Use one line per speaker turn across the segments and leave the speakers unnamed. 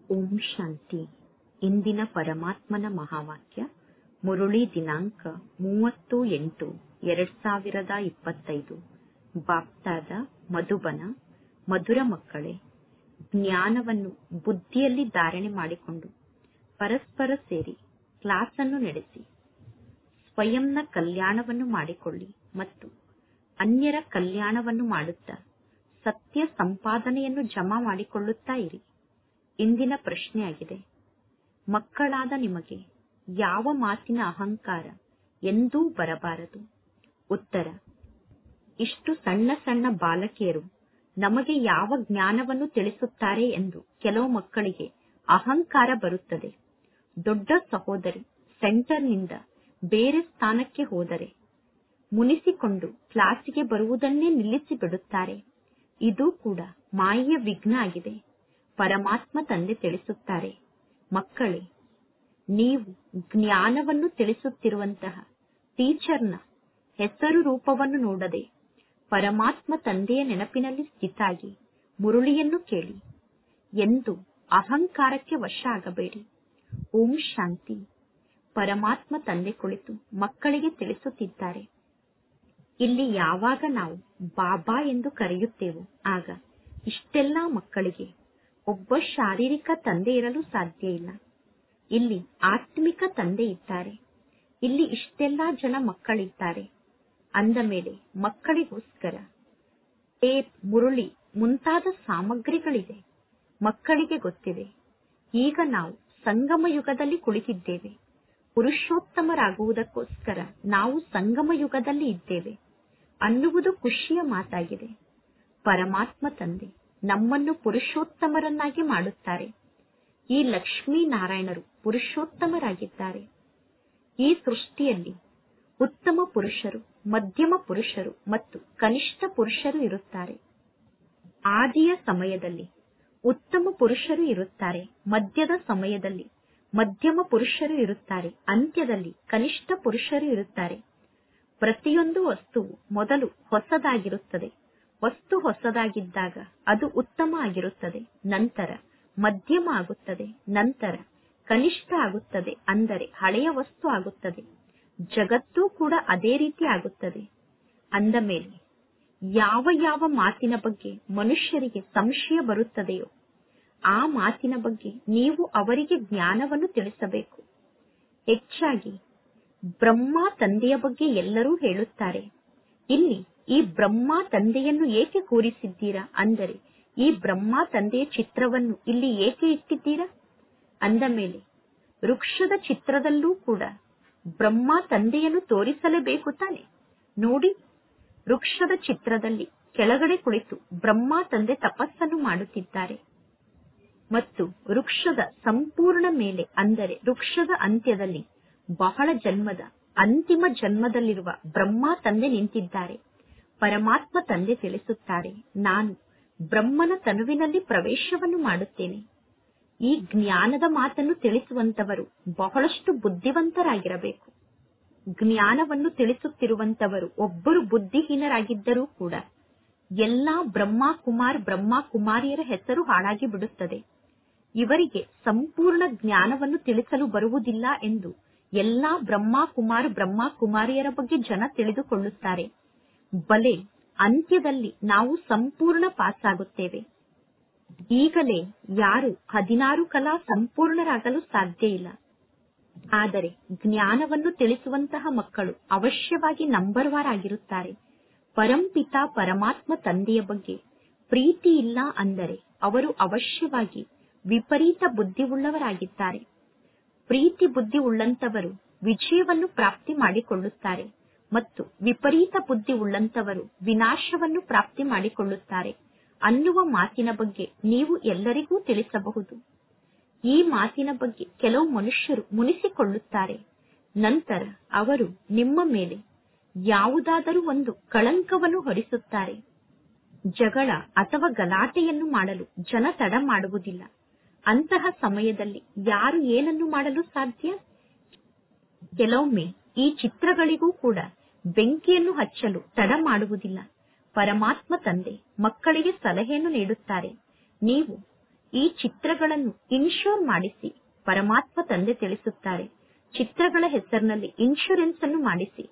ಓಂ ಶಾಂತಿ ಇಂದಿನ ಪರಮಾತ್ಮನ ಮಹಾವಾಕ್ಯ ಮುರುಳಿ ದಿನಾಂಕ ಮೂವತ್ತು ಎಂಟು ಎರಡ್ ಸಾವಿರದ ಇಪ್ಪತ್ತೈದು ಬಾಪ್ತಾದ ಮಧುಬನ ಮಧುರ ಮಕ್ಕಳೇ ಜ್ಞಾನವನ್ನು ಬುದ್ಧಿಯಲ್ಲಿ ಧಾರಣೆ ಮಾಡಿಕೊಂಡು ಪರಸ್ಪರ ಸೇರಿ ಕ್ಲಾಸ್ ಅನ್ನು ನಡೆಸಿ ಸ್ವಯಂನ ಕಲ್ಯಾಣವನ್ನು ಮಾಡಿಕೊಳ್ಳಿ ಮತ್ತು ಅನ್ಯರ ಕಲ್ಯಾಣವನ್ನು ಮಾಡುತ್ತಾ ಸತ್ಯ ಸಂಪಾದನೆಯನ್ನು ಜಮಾ ಮಾಡಿಕೊಳ್ಳುತ್ತಾ ಇರಿ ಇಂದಿನ ಪ್ರಶ್ನೆಯಾಗಿದೆ ಮಕ್ಕಳಾದ ನಿಮಗೆ ಯಾವ ಮಾತಿನ ಅಹಂಕಾರ ಎಂದೂ ಬರಬಾರದು ಉತ್ತರ ಇಷ್ಟು ಸಣ್ಣ ಸಣ್ಣ ಬಾಲಕಿಯರು ನಮಗೆ ಯಾವ ಜ್ಞಾನವನ್ನು ತಿಳಿಸುತ್ತಾರೆ ಎಂದು ಕೆಲವು ಮಕ್ಕಳಿಗೆ ಅಹಂಕಾರ ಬರುತ್ತದೆ ದೊಡ್ಡ ಸಹೋದರಿ ಸೆಂಟರ್ನಿಂದ ಬೇರೆ ಸ್ಥಾನಕ್ಕೆ ಹೋದರೆ ಮುನಿಸಿಕೊಂಡು ಕ್ಲಾಸಿಗೆ ಬರುವುದನ್ನೇ ನಿಲ್ಲಿಸಿ ಬಿಡುತ್ತಾರೆ ಇದು ಕೂಡ ಮಾಯೆಯ ವಿಘ್ನ ಆಗಿದೆ ಪರಮಾತ್ಮ ತಂದೆ ತಿಳಿಸುತ್ತಾರೆ ಮಕ್ಕಳೇ ನೀವು ಜ್ಞಾನವನ್ನು ತಿಳಿಸುತ್ತಿರುವಂತಹ ಟೀಚರ್ನ ಹೆಸರು ರೂಪವನ್ನು ನೋಡದೆ ಪರಮಾತ್ಮ ತಂದೆಯ ನೆನಪಿನಲ್ಲಿ ಸ್ಥಿತಾಗಿ ಮುರುಳಿಯನ್ನು ಕೇಳಿ ಎಂದು ಅಹಂಕಾರಕ್ಕೆ ವಶ ಆಗಬೇಡಿ ಓಂ ಶಾಂತಿ ಪರಮಾತ್ಮ ತಂದೆ ಕುಳಿತು ಮಕ್ಕಳಿಗೆ ತಿಳಿಸುತ್ತಿದ್ದಾರೆ ಇಲ್ಲಿ ಯಾವಾಗ ನಾವು ಬಾಬಾ ಎಂದು ಕರೆಯುತ್ತೇವೋ ಆಗ ಇಷ್ಟೆಲ್ಲಾ ಮಕ್ಕಳಿಗೆ ಒಬ್ಬ ಶಾರೀರಿಕ ತಂದೆ ಇರಲು ಸಾಧ್ಯ ಇಲ್ಲ ಇಲ್ಲಿ ಆತ್ಮಿಕ ತಂದೆ ಇದ್ದಾರೆ ಇಲ್ಲಿ ಇಷ್ಟೆಲ್ಲಾ ಜನ ಮಕ್ಕಳಿದ್ದಾರೆ ಅಂದ ಮೇಲೆ ಮಕ್ಕಳಿಗೋಸ್ಕರ ಟೇಪ್ ಮುರುಳಿ ಮುಂತಾದ ಸಾಮಗ್ರಿಗಳಿದೆ ಮಕ್ಕಳಿಗೆ ಗೊತ್ತಿದೆ ಈಗ ನಾವು ಸಂಗಮ ಯುಗದಲ್ಲಿ ಕುಳಿತಿದ್ದೇವೆ ಪುರುಷೋತ್ತಮರಾಗುವುದಕ್ಕೋಸ್ಕರ ನಾವು ಸಂಗಮ ಯುಗದಲ್ಲಿ ಇದ್ದೇವೆ ಅನ್ನುವುದು ಖುಷಿಯ ಮಾತಾಗಿದೆ ಪರಮಾತ್ಮ ತಂದೆ ನಮ್ಮನ್ನು ಪುರುಷೋತ್ತಮರನ್ನಾಗಿ ಮಾಡುತ್ತಾರೆ ಈ ಲಕ್ಷ್ಮೀ ನಾರಾಯಣರು ಪುರುಷೋತ್ತಮರಾಗಿದ್ದಾರೆ ಈ ಸೃಷ್ಟಿಯಲ್ಲಿ ಉತ್ತಮ ಪುರುಷರು ಮಧ್ಯಮ ಪುರುಷರು ಮತ್ತು ಕನಿಷ್ಠ ಪುರುಷರು ಇರುತ್ತಾರೆ ಆದಿಯ ಸಮಯದಲ್ಲಿ ಉತ್ತಮ ಪುರುಷರು ಇರುತ್ತಾರೆ ಮಧ್ಯದ ಸಮಯದಲ್ಲಿ ಮಧ್ಯಮ ಪುರುಷರು ಇರುತ್ತಾರೆ ಅಂತ್ಯದಲ್ಲಿ ಕನಿಷ್ಠ ಪುರುಷರು ಇರುತ್ತಾರೆ ಪ್ರತಿಯೊಂದು ವಸ್ತುವು ಮೊದಲು ಹೊಸದಾಗಿರುತ್ತದೆ ವಸ್ತು ಹೊಸದಾಗಿದ್ದಾಗ ಅದು ಉತ್ತಮ ಆಗಿರುತ್ತದೆ ನಂತರ ಮಧ್ಯಮ ಆಗುತ್ತದೆ ನಂತರ ಕನಿಷ್ಠ ಆಗುತ್ತದೆ ಅಂದರೆ ಹಳೆಯ ವಸ್ತು ಆಗುತ್ತದೆ ಜಗತ್ತೂ ಕೂಡ ಅದೇ ರೀತಿ ಆಗುತ್ತದೆ ಅಂದ ಮೇಲೆ ಯಾವ ಯಾವ ಮಾತಿನ ಬಗ್ಗೆ ಮನುಷ್ಯರಿಗೆ ಸಂಶಯ ಬರುತ್ತದೆಯೋ ಆ ಮಾತಿನ ಬಗ್ಗೆ ನೀವು ಅವರಿಗೆ ಜ್ಞಾನವನ್ನು ತಿಳಿಸಬೇಕು ಹೆಚ್ಚಾಗಿ ಬ್ರಹ್ಮ ತಂದೆಯ ಬಗ್ಗೆ ಎಲ್ಲರೂ ಹೇಳುತ್ತಾರೆ ಇಲ್ಲಿ ಈ ಬ್ರಹ್ಮ ತಂದೆಯನ್ನು ಏಕೆ ಕೂರಿಸಿದ್ದೀರಾ ಅಂದರೆ ಈ ಬ್ರಹ್ಮ ತಂದೆಯ ಚಿತ್ರವನ್ನು ಇಲ್ಲಿ ಏಕೆ ಇಟ್ಟಿದ್ದೀರಾ ಅಂದ ಮೇಲೆ ವೃಕ್ಷದ ಚಿತ್ರದಲ್ಲೂ ಕೂಡ ಬ್ರಹ್ಮ ತಂದೆಯನ್ನು ತೋರಿಸಲೇಬೇಕು ತಾನೆ ನೋಡಿ ವೃಕ್ಷದ ಚಿತ್ರದಲ್ಲಿ ಕೆಳಗಡೆ ಕುಳಿತು ಬ್ರಹ್ಮ ತಂದೆ ತಪಸ್ಸನ್ನು ಮಾಡುತ್ತಿದ್ದಾರೆ ಮತ್ತು ವೃಕ್ಷದ ಸಂಪೂರ್ಣ ಮೇಲೆ ಅಂದರೆ ವೃಕ್ಷದ ಅಂತ್ಯದಲ್ಲಿ ಬಹಳ ಜನ್ಮದ ಅಂತಿಮ ಜನ್ಮದಲ್ಲಿರುವ ಬ್ರಹ್ಮ ತಂದೆ ನಿಂತಿದ್ದಾರೆ ಪರಮಾತ್ಮ ತಂದೆ ತಿಳಿಸುತ್ತಾರೆ ನಾನು ಬ್ರಹ್ಮನ ತನುವಿನಲ್ಲಿ ಪ್ರವೇಶವನ್ನು ಮಾಡುತ್ತೇನೆ ಈ ಜ್ಞಾನದ ಮಾತನ್ನು ತಿಳಿಸುವಂತವರು ಬಹಳಷ್ಟು ಬುದ್ಧಿವಂತರಾಗಿರಬೇಕು ಜ್ಞಾನವನ್ನು ತಿಳಿಸುತ್ತಿರುವಂತವರು ಒಬ್ಬರು ಬುದ್ಧಿಹೀನರಾಗಿದ್ದರೂ ಕೂಡ ಎಲ್ಲಾ ಬ್ರಹ್ಮ ಕುಮಾರ್ ಬ್ರಹ್ಮ ಕುಮಾರಿಯರ ಹೆಸರು ಹಾಳಾಗಿ ಬಿಡುತ್ತದೆ ಇವರಿಗೆ ಸಂಪೂರ್ಣ ಜ್ಞಾನವನ್ನು ತಿಳಿಸಲು ಬರುವುದಿಲ್ಲ ಎಂದು ಎಲ್ಲಾ ಬ್ರಹ್ಮ ಕುಮಾರ್ ಬ್ರಹ್ಮ ಕುಮಾರಿಯರ ಬಗ್ಗೆ ಜನ ತಿಳಿದುಕೊಳ್ಳುತ್ತಾರೆ ಬಲೆ ಅಂತ್ಯದಲ್ಲಿ ನಾವು ಸಂಪೂರ್ಣ ಪಾಸ್ ಆಗುತ್ತೇವೆ ಈಗಲೇ ಯಾರು ಹದಿನಾರು ಕಲಾ ಸಂಪೂರ್ಣರಾಗಲು ಸಾಧ್ಯ ಇಲ್ಲ ಆದರೆ ಜ್ಞಾನವನ್ನು ತಿಳಿಸುವಂತಹ ಮಕ್ಕಳು ಅವಶ್ಯವಾಗಿ ನಂಬರ್ ವಾರ್ ಆಗಿರುತ್ತಾರೆ ಪರಂಪಿತ ಪರಮಾತ್ಮ ತಂದೆಯ ಬಗ್ಗೆ ಪ್ರೀತಿ ಇಲ್ಲ ಅಂದರೆ ಅವರು ಅವಶ್ಯವಾಗಿ ವಿಪರೀತ ಬುದ್ಧಿವುಳ್ಳವರಾಗಿದ್ದಾರೆ ಪ್ರೀತಿ ಬುದ್ಧಿ ಉಳ್ಳಂತವರು ವಿಜಯವನ್ನು ಪ್ರಾಪ್ತಿ ಮಾಡಿಕೊಳ್ಳುತ್ತಾರೆ ಮತ್ತು ವಿಪರೀತ ಬುದ್ಧಿ ಉಳ್ಳಂತವರು ವಿನಾಶವನ್ನು ಪ್ರಾಪ್ತಿ ಮಾಡಿಕೊಳ್ಳುತ್ತಾರೆ ಅನ್ನುವ ಮಾತಿನ ಬಗ್ಗೆ ನೀವು ಎಲ್ಲರಿಗೂ ತಿಳಿಸಬಹುದು ಈ ಮಾತಿನ ಬಗ್ಗೆ ಕೆಲವು ಮನುಷ್ಯರು ಮುನಿಸಿಕೊಳ್ಳುತ್ತಾರೆ ನಂತರ ಅವರು ನಿಮ್ಮ ಮೇಲೆ ಯಾವುದಾದರೂ ಒಂದು ಕಳಂಕವನ್ನು ಹೊರಿಸುತ್ತಾರೆ ಜಗಳ ಅಥವಾ ಗಲಾಟೆಯನ್ನು ಮಾಡಲು ಜನ ತಡ ಮಾಡುವುದಿಲ್ಲ ಅಂತಹ ಸಮಯದಲ್ಲಿ ಯಾರು ಏನನ್ನು ಮಾಡಲು ಸಾಧ್ಯ ಕೆಲವೊಮ್ಮೆ ಈ ಚಿತ್ರಗಳಿಗೂ ಕೂಡ ಬೆಂಕಿಯನ್ನು ಹಚ್ಚಲು ತಡ ಮಾಡುವುದಿಲ್ಲ ಪರಮಾತ್ಮ ತಂದೆ ಮಕ್ಕಳಿಗೆ ಸಲಹೆಯನ್ನು ನೀಡುತ್ತಾರೆ ನೀವು ಈ ಚಿತ್ರಗಳನ್ನು ಇನ್ಶೂರ್ ಮಾಡಿಸಿ ಪರಮಾತ್ಮ ತಂದೆ ತಿಳಿಸುತ್ತಾರೆ ಚಿತ್ರಗಳ ಹೆಸರಿನಲ್ಲಿ ಇನ್ಶೂರೆನ್ಸ್ ಅನ್ನು ಮಾಡಿಸಿ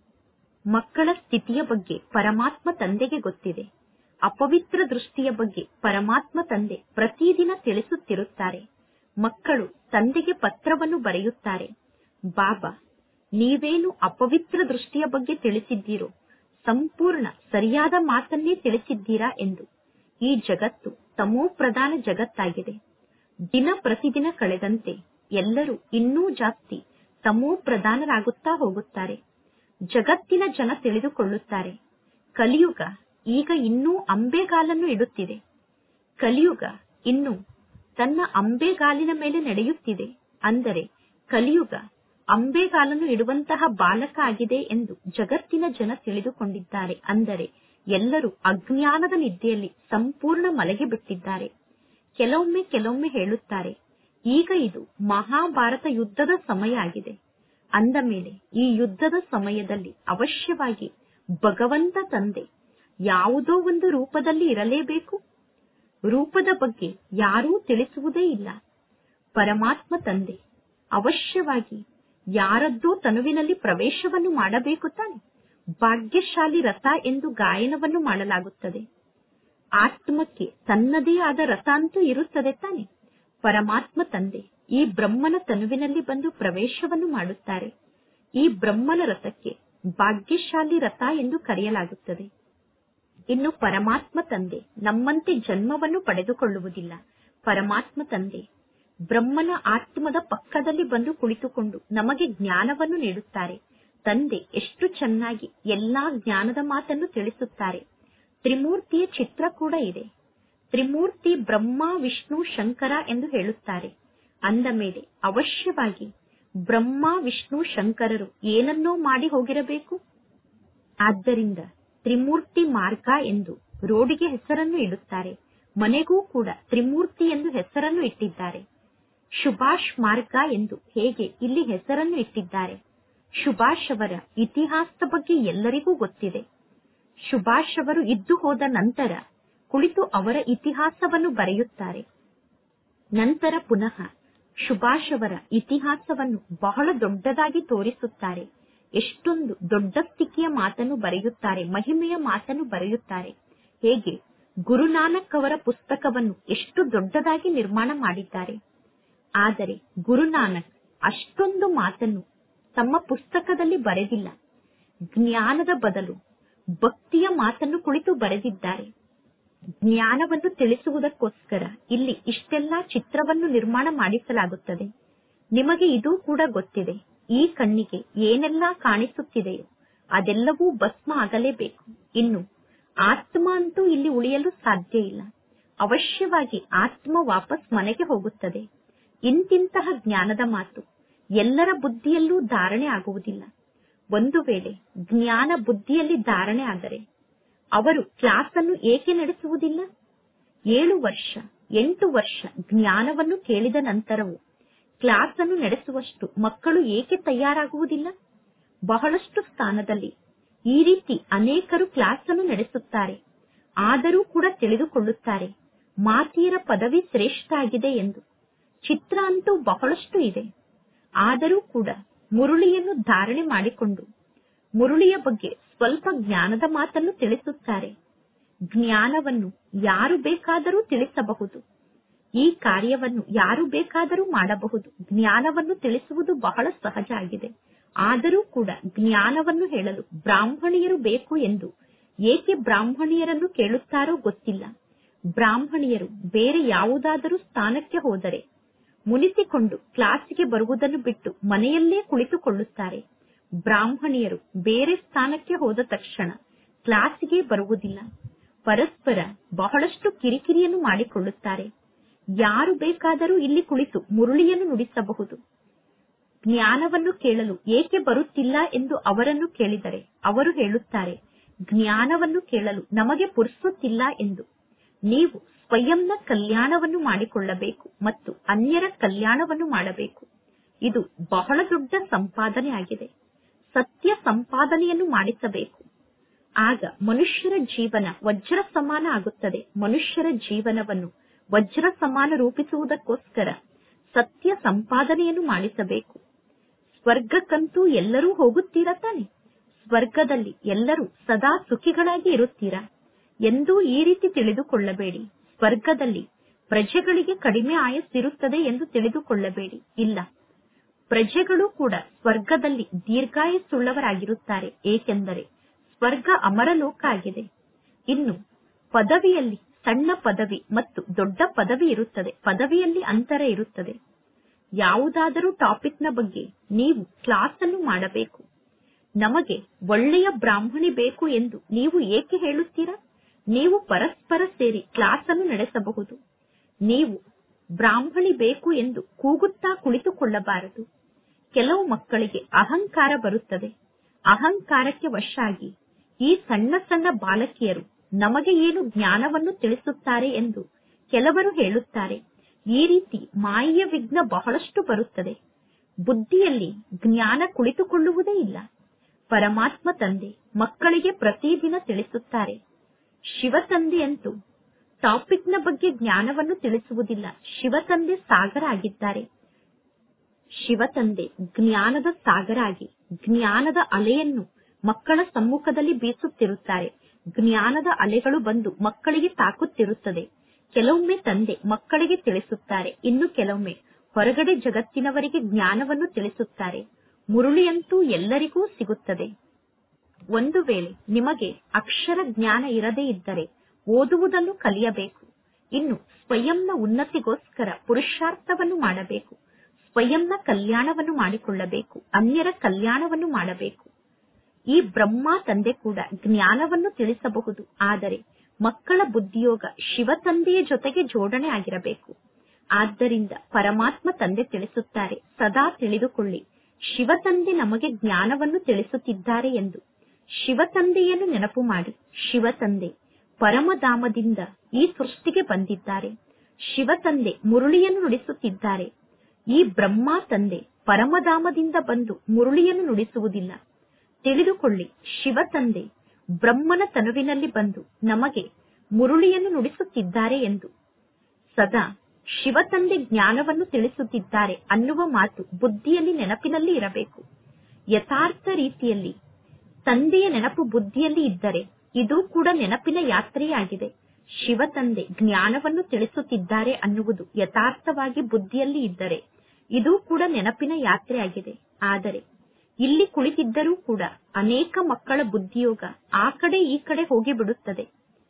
ಮಕ್ಕಳ ಸ್ಥಿತಿಯ ಬಗ್ಗೆ ಪರಮಾತ್ಮ ತಂದೆಗೆ ಗೊತ್ತಿದೆ ಅಪವಿತ್ರ ದೃಷ್ಟಿಯ ಬಗ್ಗೆ ಪರಮಾತ್ಮ ತಂದೆ ಪ್ರತಿದಿನ ತಿಳಿಸುತ್ತಿರುತ್ತಾರೆ ಮಕ್ಕಳು ತಂದೆಗೆ ಪತ್ರವನ್ನು ಬರೆಯುತ್ತಾರೆ ಬಾಬಾ ನೀವೇನು ಅಪವಿತ್ರ ದೃಷ್ಟಿಯ ಬಗ್ಗೆ ತಿಳಿಸಿದ್ದೀರೋ ಸಂಪೂರ್ಣ ಸರಿಯಾದ ಮಾತನ್ನೇ ತಿಳಿಸಿದ್ದೀರಾ ಎಂದು ಈ ಜಗತ್ತು ತಮೋ ಪ್ರಧಾನ ಜಗತ್ತಾಗಿದೆ ದಿನ ಪ್ರತಿದಿನ ಕಳೆದಂತೆ ಎಲ್ಲರೂ ಇನ್ನೂ ಜಾಸ್ತಿ ತಮೋ ಪ್ರಧಾನರಾಗುತ್ತಾ ಹೋಗುತ್ತಾರೆ ಜಗತ್ತಿನ ಜನ ತಿಳಿದುಕೊಳ್ಳುತ್ತಾರೆ ಕಲಿಯುಗ ಈಗ ಇನ್ನೂ ಅಂಬೆಗಾಲನ್ನು ಇಡುತ್ತಿದೆ ಕಲಿಯುಗ ಇನ್ನು ತನ್ನ ಅಂಬೆಗಾಲಿನ ಮೇಲೆ ನಡೆಯುತ್ತಿದೆ ಅಂದರೆ ಕಲಿಯುಗ ಅಂಬೆಗಾಲನ್ನು ಇಡುವಂತಹ ಬಾಲಕ ಆಗಿದೆ ಎಂದು ಜಗತ್ತಿನ ಜನ ತಿಳಿದುಕೊಂಡಿದ್ದಾರೆ ಅಂದರೆ ಎಲ್ಲರೂ ಅಜ್ಞಾನದ ನಿದ್ದೆಯಲ್ಲಿ ಸಂಪೂರ್ಣ ಮಲಗಿ ಬಿಟ್ಟಿದ್ದಾರೆ ಕೆಲವೊಮ್ಮೆ ಕೆಲವೊಮ್ಮೆ ಹೇಳುತ್ತಾರೆ ಈಗ ಇದು ಮಹಾಭಾರತ ಯುದ್ಧದ ಸಮಯ ಆಗಿದೆ ಅಂದ ಮೇಲೆ ಈ ಯುದ್ಧದ ಸಮಯದಲ್ಲಿ ಅವಶ್ಯವಾಗಿ ಭಗವಂತ ತಂದೆ ಯಾವುದೋ ಒಂದು ರೂಪದಲ್ಲಿ ಇರಲೇಬೇಕು ರೂಪದ ಬಗ್ಗೆ ಯಾರೂ ತಿಳಿಸುವುದೇ ಇಲ್ಲ ಪರಮಾತ್ಮ ತಂದೆ ಅವಶ್ಯವಾಗಿ ಯಾರದ್ದೋ ತನುವಿನಲ್ಲಿ ಪ್ರವೇಶವನ್ನು ಮಾಡಬೇಕು ತಾನೆ ಭಾಗ್ಯಶಾಲಿ ರಥ ಎಂದು ಗಾಯನವನ್ನು ಮಾಡಲಾಗುತ್ತದೆ ಆತ್ಮಕ್ಕೆ ತನ್ನದೇ ಆದ ರಥ ಅಂತೂ ಇರುತ್ತದೆ ತಾನೆ ಪರಮಾತ್ಮ ತಂದೆ ಈ ಬ್ರಹ್ಮನ ತನುವಿನಲ್ಲಿ ಬಂದು ಪ್ರವೇಶವನ್ನು ಮಾಡುತ್ತಾರೆ ಈ ಬ್ರಹ್ಮನ ರಥಕ್ಕೆ ಭಾಗ್ಯಶಾಲಿ ರಥ ಎಂದು ಕರೆಯಲಾಗುತ್ತದೆ ಇನ್ನು ಪರಮಾತ್ಮ ತಂದೆ ನಮ್ಮಂತೆ ಜನ್ಮವನ್ನು ಪಡೆದುಕೊಳ್ಳುವುದಿಲ್ಲ ಪರಮಾತ್ಮ ತಂದೆ ಬ್ರಹ್ಮನ ಆತ್ಮದ ಪಕ್ಕದಲ್ಲಿ ಬಂದು ಕುಳಿತುಕೊಂಡು ನಮಗೆ ಜ್ಞಾನವನ್ನು ನೀಡುತ್ತಾರೆ ತಂದೆ ಎಷ್ಟು ಚೆನ್ನಾಗಿ ಎಲ್ಲಾ ಜ್ಞಾನದ ಮಾತನ್ನು ತಿಳಿಸುತ್ತಾರೆ ತ್ರಿಮೂರ್ತಿಯ ಚಿತ್ರ ಕೂಡ ಇದೆ ತ್ರಿಮೂರ್ತಿ ಬ್ರಹ್ಮ ವಿಷ್ಣು ಶಂಕರ ಎಂದು ಹೇಳುತ್ತಾರೆ ಅಂದ ಮೇಲೆ ಅವಶ್ಯವಾಗಿ ಬ್ರಹ್ಮ ವಿಷ್ಣು ಶಂಕರರು ಏನನ್ನೋ ಮಾಡಿ ಹೋಗಿರಬೇಕು ಆದ್ದರಿಂದ ತ್ರಿಮೂರ್ತಿ ಮಾರ್ಗ ಎಂದು ರೋಡಿಗೆ ಹೆಸರನ್ನು ಇಡುತ್ತಾರೆ ಮನೆಗೂ ಕೂಡ ತ್ರಿಮೂರ್ತಿ ಎಂದು ಹೆಸರನ್ನು ಇಟ್ಟಿದ್ದಾರೆ ಸುಭಾಷ್ ಮಾರ್ಗ ಎಂದು ಹೇಗೆ ಇಲ್ಲಿ ಹೆಸರನ್ನು ಇಟ್ಟಿದ್ದಾರೆ ಸುಭಾಷ್ ಅವರ ಇತಿಹಾಸದ ಬಗ್ಗೆ ಎಲ್ಲರಿಗೂ ಗೊತ್ತಿದೆ ಸುಭಾಷ್ ಅವರು ಇದ್ದು ಹೋದ ನಂತರ ಕುಳಿತು ಅವರ ಇತಿಹಾಸವನ್ನು ಬರೆಯುತ್ತಾರೆ ನಂತರ ಪುನಃ ಸುಭಾಷ್ ಅವರ ಇತಿಹಾಸವನ್ನು ಬಹಳ ದೊಡ್ಡದಾಗಿ ತೋರಿಸುತ್ತಾರೆ ಎಷ್ಟೊಂದು ದೊಡ್ಡ ಸ್ಥಿತಿಯ ಮಾತನ್ನು ಬರೆಯುತ್ತಾರೆ ಮಹಿಮೆಯ ಮಾತನ್ನು ಬರೆಯುತ್ತಾರೆ ಹೇಗೆ ಗುರುನಾನಕ್ ಅವರ ಪುಸ್ತಕವನ್ನು ಎಷ್ಟು ದೊಡ್ಡದಾಗಿ ನಿರ್ಮಾಣ ಮಾಡಿದ್ದಾರೆ ಆದರೆ ಗುರುನಾನಕ್ ಅಷ್ಟೊಂದು ಮಾತನ್ನು ತಮ್ಮ ಪುಸ್ತಕದಲ್ಲಿ ಬರೆದಿಲ್ಲ ಜ್ಞಾನದ ಬದಲು ಭಕ್ತಿಯ ಮಾತನ್ನು ಕುಳಿತು ಬರೆದಿದ್ದಾರೆ ಜ್ಞಾನವನ್ನು ತಿಳಿಸುವುದಕ್ಕೋಸ್ಕರ ಇಲ್ಲಿ ಇಷ್ಟೆಲ್ಲಾ ಚಿತ್ರವನ್ನು ನಿರ್ಮಾಣ ಮಾಡಿಸಲಾಗುತ್ತದೆ ನಿಮಗೆ ಇದು ಕೂಡ ಗೊತ್ತಿದೆ ಈ ಕಣ್ಣಿಗೆ ಏನೆಲ್ಲಾ ಕಾಣಿಸುತ್ತಿದೆಯೋ ಅದೆಲ್ಲವೂ ಭಸ್ಮ ಆಗಲೇಬೇಕು ಇನ್ನು ಆತ್ಮ ಅಂತೂ ಇಲ್ಲಿ ಉಳಿಯಲು ಸಾಧ್ಯ ಇಲ್ಲ ಅವಶ್ಯವಾಗಿ ಆತ್ಮ ವಾಪಸ್ ಮನೆಗೆ ಹೋಗುತ್ತದೆ ಇಂತಿಂತಹ ಜ್ಞಾನದ ಮಾತು ಎಲ್ಲರ ಬುದ್ಧಿಯಲ್ಲೂ ಧಾರಣೆ ಆಗುವುದಿಲ್ಲ ಒಂದು ವೇಳೆ ಜ್ಞಾನ ಬುದ್ಧಿಯಲ್ಲಿ ಧಾರಣೆ ಆದರೆ ಅವರು ಕ್ಲಾಸ್ ಅನ್ನು ಏಕೆ ನಡೆಸುವುದಿಲ್ಲ ಏಳು ವರ್ಷ ಎಂಟು ವರ್ಷ ಜ್ಞಾನವನ್ನು ಕೇಳಿದ ನಂತರವೂ ಕ್ಲಾಸ್ ಅನ್ನು ನಡೆಸುವಷ್ಟು ಮಕ್ಕಳು ಏಕೆ ತಯಾರಾಗುವುದಿಲ್ಲ ಬಹಳಷ್ಟು ಸ್ಥಾನದಲ್ಲಿ ಈ ರೀತಿ ಅನೇಕರು ಕ್ಲಾಸ್ ಅನ್ನು ನಡೆಸುತ್ತಾರೆ ಆದರೂ ಕೂಡ ತಿಳಿದುಕೊಳ್ಳುತ್ತಾರೆ ಮಾತಿಯರ ಪದವಿ ಶ್ರೇಷ್ಠ ಆಗಿದೆ ಎಂದು ಚಿತ್ರ ಅಂತೂ ಬಹಳಷ್ಟು ಇದೆ ಆದರೂ ಕೂಡ ಮುರುಳಿಯನ್ನು ಧಾರಣೆ ಮಾಡಿಕೊಂಡು ಮುರುಳಿಯ ಬಗ್ಗೆ ಸ್ವಲ್ಪ ಜ್ಞಾನದ ಮಾತನ್ನು ತಿಳಿಸುತ್ತಾರೆ ಜ್ಞಾನವನ್ನು ಯಾರು ಬೇಕಾದರೂ ತಿಳಿಸಬಹುದು ಈ ಕಾರ್ಯವನ್ನು ಯಾರು ಬೇಕಾದರೂ ಮಾಡಬಹುದು ಜ್ಞಾನವನ್ನು ತಿಳಿಸುವುದು ಬಹಳ ಸಹಜ ಆಗಿದೆ ಆದರೂ ಕೂಡ ಜ್ಞಾನವನ್ನು ಹೇಳಲು ಬ್ರಾಹ್ಮಣಿಯರು ಬೇಕು ಎಂದು ಏಕೆ ಬ್ರಾಹ್ಮಣಿಯರನ್ನು ಕೇಳುತ್ತಾರೋ ಗೊತ್ತಿಲ್ಲ ಬ್ರಾಹ್ಮಣಿಯರು ಬೇರೆ ಯಾವುದಾದರೂ ಸ್ಥಾನಕ್ಕೆ ಹೋದರೆ ಮುನಿಸಿಕೊಂಡು ಕ್ಲಾಸಿಗೆ ಬರುವುದನ್ನು ಬಿಟ್ಟು ಮನೆಯಲ್ಲೇ ಕುಳಿತುಕೊಳ್ಳುತ್ತಾರೆ ಬ್ರಾಹ್ಮಣಿಯರು ಬೇರೆ ಸ್ಥಾನಕ್ಕೆ ಹೋದ ತಕ್ಷಣ ಕ್ಲಾಸಿಗೆ ಬರುವುದಿಲ್ಲ ಪರಸ್ಪರ ಬಹಳಷ್ಟು ಕಿರಿಕಿರಿಯನ್ನು ಮಾಡಿಕೊಳ್ಳುತ್ತಾರೆ ಯಾರು ಬೇಕಾದರೂ ಇಲ್ಲಿ ಕುಳಿತು ಮುರುಳಿಯನ್ನು ನುಡಿಸಬಹುದು ಜ್ಞಾನವನ್ನು ಕೇಳಲು ಏಕೆ ಬರುತ್ತಿಲ್ಲ ಎಂದು ಅವರನ್ನು ಕೇಳಿದರೆ ಅವರು ಹೇಳುತ್ತಾರೆ ಜ್ಞಾನವನ್ನು ಕೇಳಲು ನಮಗೆ ಪುರುಸುತ್ತಿಲ್ಲ ಎಂದು ನೀವು ಸ್ವಯಂನ ಕಲ್ಯಾಣವನ್ನು ಮಾಡಿಕೊಳ್ಳಬೇಕು ಮತ್ತು ಅನ್ಯರ ಕಲ್ಯಾಣವನ್ನು ಮಾಡಬೇಕು ಇದು ಬಹಳ ದೊಡ್ಡ ಸಂಪಾದನೆ ಆಗಿದೆ ಸತ್ಯ ಸಂಪಾದನೆಯನ್ನು ಮಾಡಿಸಬೇಕು ಆಗ ಮನುಷ್ಯರ ಜೀವನ ವಜ್ರ ಸಮಾನ ಆಗುತ್ತದೆ ಮನುಷ್ಯರ ಜೀವನವನ್ನು ವಜ್ರ ಸಮಾನ ರೂಪಿಸುವುದಕ್ಕೋಸ್ಕರ ಸತ್ಯ ಸಂಪಾದನೆಯನ್ನು ಮಾಡಿಸಬೇಕು ಸ್ವರ್ಗಕ್ಕಂತೂ ಎಲ್ಲರೂ ಹೋಗುತ್ತೀರಾ ತಾನೆ ಸ್ವರ್ಗದಲ್ಲಿ ಎಲ್ಲರೂ ಸದಾ ಸುಖಿಗಳಾಗಿ ಇರುತ್ತೀರಾ ಎಂದೂ ಈ ರೀತಿ ತಿಳಿದುಕೊಳ್ಳಬೇಡಿ ಸ್ವರ್ಗದಲ್ಲಿ ಪ್ರಜೆಗಳಿಗೆ ಕಡಿಮೆ ಆಯಸ್ಸಿರುತ್ತದೆ ಎಂದು ತಿಳಿದುಕೊಳ್ಳಬೇಡಿ ಇಲ್ಲ ಪ್ರಜೆಗಳು ಕೂಡ ಸ್ವರ್ಗದಲ್ಲಿ ದೀರ್ಘಾಯಸ್ಸುಳ್ಳವರಾಗಿರುತ್ತಾರೆ ಏಕೆಂದರೆ ಸ್ವರ್ಗ ಅಮರಲೋಕ ಆಗಿದೆ ಇನ್ನು ಪದವಿಯಲ್ಲಿ ಸಣ್ಣ ಪದವಿ ಮತ್ತು ದೊಡ್ಡ ಪದವಿ ಇರುತ್ತದೆ ಪದವಿಯಲ್ಲಿ ಅಂತರ ಇರುತ್ತದೆ ಯಾವುದಾದರೂ ಟಾಪಿಕ್ನ ಬಗ್ಗೆ ನೀವು ಕ್ಲಾಸ್ ಅನ್ನು ಮಾಡಬೇಕು ನಮಗೆ ಒಳ್ಳೆಯ ಬ್ರಾಹ್ಮಣಿ ಬೇಕು ಎಂದು ನೀವು ಏಕೆ ಹೇಳುತ್ತೀರಾ ನೀವು ಪರಸ್ಪರ ಸೇರಿ ಕ್ಲಾಸ್ ಅನ್ನು ನಡೆಸಬಹುದು ನೀವು ಬ್ರಾಹ್ಮಣಿ ಬೇಕು ಎಂದು ಕೂಗುತ್ತಾ ಕುಳಿತುಕೊಳ್ಳಬಾರದು ಕೆಲವು ಮಕ್ಕಳಿಗೆ ಅಹಂಕಾರ ಬರುತ್ತದೆ ಅಹಂಕಾರಕ್ಕೆ ವಶ ಆಗಿ ಈ ಸಣ್ಣ ಸಣ್ಣ ಬಾಲಕಿಯರು ನಮಗೆ ಏನು ಜ್ಞಾನವನ್ನು ತಿಳಿಸುತ್ತಾರೆ ಎಂದು ಕೆಲವರು ಹೇಳುತ್ತಾರೆ ಈ ರೀತಿ ಮಾಯೆಯ ವಿಘ್ನ ಬಹಳಷ್ಟು ಬರುತ್ತದೆ ಬುದ್ಧಿಯಲ್ಲಿ ಜ್ಞಾನ ಕುಳಿತುಕೊಳ್ಳುವುದೇ ಇಲ್ಲ ಪರಮಾತ್ಮ ತಂದೆ ಮಕ್ಕಳಿಗೆ ಪ್ರತಿದಿನ ತಿಳಿಸುತ್ತಾರೆ ಶಿವ ತಂದೆಯಂತೂ ಟಾಪಿಕ್ನ ಬಗ್ಗೆ ಜ್ಞಾನವನ್ನು ತಿಳಿಸುವುದಿಲ್ಲ ಶಿವ ತಂದೆ ಸಾಗರ ಆಗಿದ್ದಾರೆ ಶಿವ ತಂದೆ ಜ್ಞಾನದ ಸಾಗರ ಆಗಿ ಜ್ಞಾನದ ಅಲೆಯನ್ನು ಮಕ್ಕಳ ಸಮ್ಮುಖದಲ್ಲಿ ಬೀಸುತ್ತಿರುತ್ತಾರೆ ಜ್ಞಾನದ ಅಲೆಗಳು ಬಂದು ಮಕ್ಕಳಿಗೆ ತಾಕುತ್ತಿರುತ್ತದೆ ಕೆಲವೊಮ್ಮೆ ತಂದೆ ಮಕ್ಕಳಿಗೆ ತಿಳಿಸುತ್ತಾರೆ ಇನ್ನು ಕೆಲವೊಮ್ಮೆ ಹೊರಗಡೆ ಜಗತ್ತಿನವರಿಗೆ ಜ್ಞಾನವನ್ನು ತಿಳಿಸುತ್ತಾರೆ ಮುರುಳಿಯಂತೂ ಎಲ್ಲರಿಗೂ ಸಿಗುತ್ತದೆ ಒಂದು ವೇಳೆ ನಿಮಗೆ ಅಕ್ಷರ ಜ್ಞಾನ ಇರದೇ ಇದ್ದರೆ ಓದುವುದನ್ನು ಕಲಿಯಬೇಕು ಇನ್ನು ಸ್ವಯಂನ ಉನ್ನತಿಗೋಸ್ಕರ ಪುರುಷಾರ್ಥವನ್ನು ಮಾಡಬೇಕು ಸ್ವಯಂನ ಕಲ್ಯಾಣವನ್ನು ಮಾಡಿಕೊಳ್ಳಬೇಕು ಅನ್ಯರ ಕಲ್ಯಾಣವನ್ನು ಮಾಡಬೇಕು ಈ ಬ್ರಹ್ಮ ತಂದೆ ಕೂಡ ಜ್ಞಾನವನ್ನು ತಿಳಿಸಬಹುದು ಆದರೆ ಮಕ್ಕಳ ಬುದ್ಧಿಯೋಗ ಶಿವ ತಂದೆಯ ಜೊತೆಗೆ ಜೋಡಣೆ ಆಗಿರಬೇಕು ಆದ್ದರಿಂದ ಪರಮಾತ್ಮ ತಂದೆ ತಿಳಿಸುತ್ತಾರೆ ಸದಾ ತಿಳಿದುಕೊಳ್ಳಿ ಶಿವ ತಂದೆ ನಮಗೆ ಜ್ಞಾನವನ್ನು ತಿಳಿಸುತ್ತಿದ್ದಾರೆ ಎಂದು ಶಿವ ತಂದೆಯನ್ನು ನೆನಪು ಮಾಡಿ ಶಿವ ತಂದೆ ಪರಮಧಾಮದಿಂದ ಈ ಸೃಷ್ಟಿಗೆ ಬಂದಿದ್ದಾರೆ ಶಿವ ತಂದೆ ಮುರುಳಿಯನ್ನು ನುಡಿಸುತ್ತಿದ್ದಾರೆ ಈ ಬ್ರಹ್ಮ ತಂದೆ ಪರಮಧಾಮದಿಂದ ಬಂದು ಮುರುಳಿಯನ್ನು ನುಡಿಸುವುದಿಲ್ಲ ತಿಳಿದುಕೊಳ್ಳಿ ಶಿವ ತಂದೆ ಬ್ರಹ್ಮನ ತನುವಿನಲ್ಲಿ ಬಂದು ನಮಗೆ ಮುರುಳಿಯನ್ನು ನುಡಿಸುತ್ತಿದ್ದಾರೆ ಎಂದು ಸದಾ ಶಿವ ತಂದೆ ಜ್ಞಾನವನ್ನು ತಿಳಿಸುತ್ತಿದ್ದಾರೆ ಅನ್ನುವ ಮಾತು ಬುದ್ಧಿಯಲ್ಲಿ ನೆನಪಿನಲ್ಲಿ ಇರಬೇಕು ಯಥಾರ್ಥ ರೀತಿಯಲ್ಲಿ ತಂದೆಯ ನೆನಪು ಬುದ್ಧಿಯಲ್ಲಿ ಇದ್ದರೆ ಇದು ಕೂಡ ನೆನಪಿನ ಯಾತ್ರೆಯಾಗಿದೆ ಶಿವ ತಂದೆ ಜ್ಞಾನವನ್ನು ತಿಳಿಸುತ್ತಿದ್ದಾರೆ ಅನ್ನುವುದು ಯಥಾರ್ಥವಾಗಿ ಬುದ್ಧಿಯಲ್ಲಿ ಇದ್ದರೆ ಇದು ಕೂಡ ನೆನಪಿನ ಯಾತ್ರೆಯಾಗಿದೆ ಆದರೆ ಇಲ್ಲಿ ಕುಳಿತಿದ್ದರೂ ಕೂಡ ಅನೇಕ ಮಕ್ಕಳ ಬುದ್ಧಿಯೋಗ ಆ ಕಡೆ ಈ ಕಡೆ ಹೋಗಿಬಿಡುತ್ತದೆ